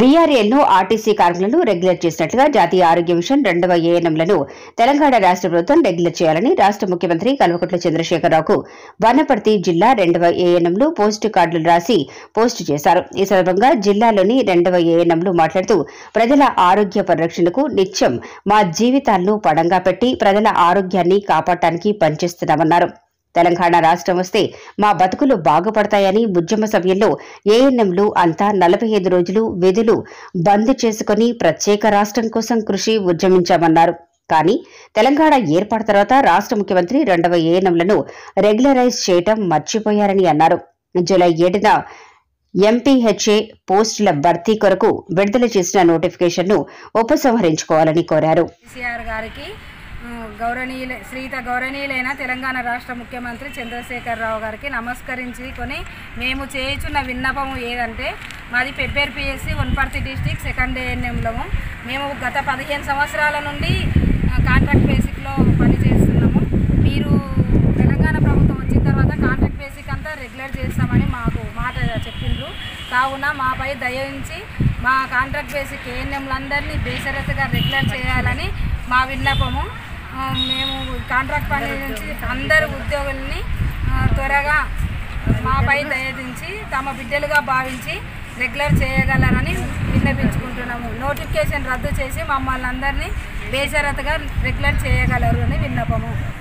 BRL ను RTC కార్మికులను regular చేసినట్లుగా జాతీయ ఆరోగ్య మిషన్ రెండవ ఏఎన్ఎంలను తెలంగాణ రాష్ట్ర ప్రభుత్వం రెగ్యులర్ చేయాలని రాష్ట్ర ముఖ్యమంత్రి కల్వకుంట్ల చంద్రశేఖరరావుకు వనపర్తి జిల్లా రెండవ ఏఎన్ఎంలు పోస్టు కార్డులు రాసి పోస్టు చేశారు ఈ సందర్భంగా జిల్లాలోని రెండవ ఏఎన్ఎంలు మాట్లాడుతూ ప్రజల ఆరోగ్య పరిరక్షణకు నిత్యం మా జీవితాలను పడంగా పెట్టి ప్రజల ఆరోగ్యాన్ని కాపాడటానికి పనిచేస్తున్నామన్నారు తెలంగాణ రాష్ట్రం వస్తే మా బతుకులు బాగుపడతాయని ఉద్యమ సమయంలో ఏఎన్ఎంలు అంతా నలభై ఐదు రోజులు విధులు బంద్ చేసుకుని ప్రత్యేక రాష్ట్రం కోసం కృషి ఉద్యమించామన్నారు కానీ తెలంగాణ ఏర్పాటు తర్వాత రాష్ట్ర ముఖ్యమంత్రి రెండవ ఏఎన్ఎంలను రెగ్యులరైజ్ చేయటం మర్చిపోయారని అన్నారు జూలై ఏడున ఎంపీహెచ్ఏ పోస్టుల భర్తీ కొరకు విడుదల చేసిన నోటిఫికేషన్ను ఉపసంహరించుకోవాలని కోరారు కేసీఆర్ గారికి ఉమ్, గౌరవనీయుల శ్రీత గౌరవనీయులైన తెలంగాణ రాష్ట్ర ముఖ్యమంత్రి చంద్రశేఖరరావు గారికి నమస్కరించి కొని మేము చేయుచున్న విన్నపము ఏదంటే మాది Pebbair PSC Wanaparthy district second ఏఎన్ఎంలము మేము గత పదిహేను సంవత్సరాల నుండి ఆ, కాంట్రాక్ట్ బేసిక్లో పనిచేస్తున్నాము మీరు తెలంగాణ ప్రభుత్వం వచ్చిన తర్వాత కాంట్రాక్ట్ బేసిక్ అంతా రెగ్యులర్ చేస్తామని మాకు మాట చెప్పిండ్రు కావున మాపై దయించి మా కాంట్రాక్ట్ బేసిక్ ఏఎన్ఎంలందరినీ బేసరతగా రెగ్యులర్ చేయాలని మా విన్నపము ఆ, మేము కాంట్రాక్ట్ పని నుంచి అందరు ఉద్యోగుల్ని ఆ, త్వరగా మాపై దయదించి తమ బిడ్డలుగా భావించి రెగ్యులర్ చేయగలరని విన్నపించుకుంటున్నాము నోటిఫికేషన్ రద్దు చేసి మమ్మల్ని అందరినీ బేషరతగా రెగ్యులర్ చేయగలరు అని విన్నపము